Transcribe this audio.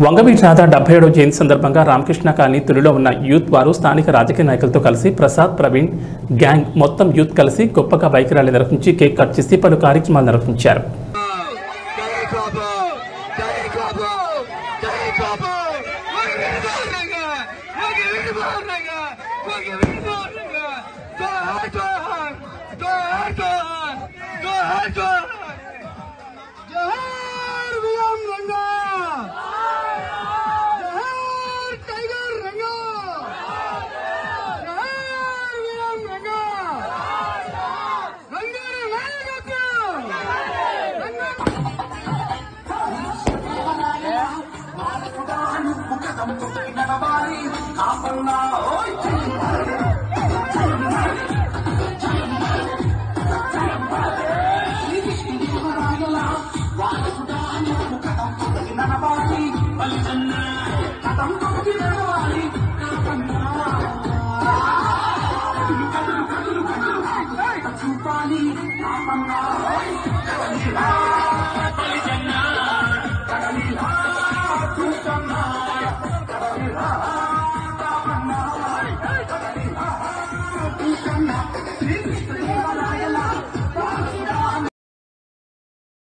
వంగవీటి రాధ డెబ్బై ఏడవ జయంతి సందర్భంగా రామకృష్ణ కాలనీ తులిలో ఉన్న యూత్ వారు స్థానిక రాజకీయ నాయకులతో కలిసి ప్రసాద్ ప్రవీణ్ గ్యాంగ్ మొత్తం యూత్ కలిసి గొప్పగా బైక్ ర్యాలీ నిర్వహించి కేక్ కట్ చేసి పలు కార్యక్రమాలు నిర్వహించారు జై బాబు జై బాబు జై బాబు వగిరిదారంగా వగిరిదారంగా వగిరిదారంగా జై జోహార్ జై జోహార్ జై జోహార్ జోహార్ వియం రంగా జోహార్ టైగర్ రంగా జోహార్ వియం రంగా రంగారి నాయకత్వం రంగా చూపాలి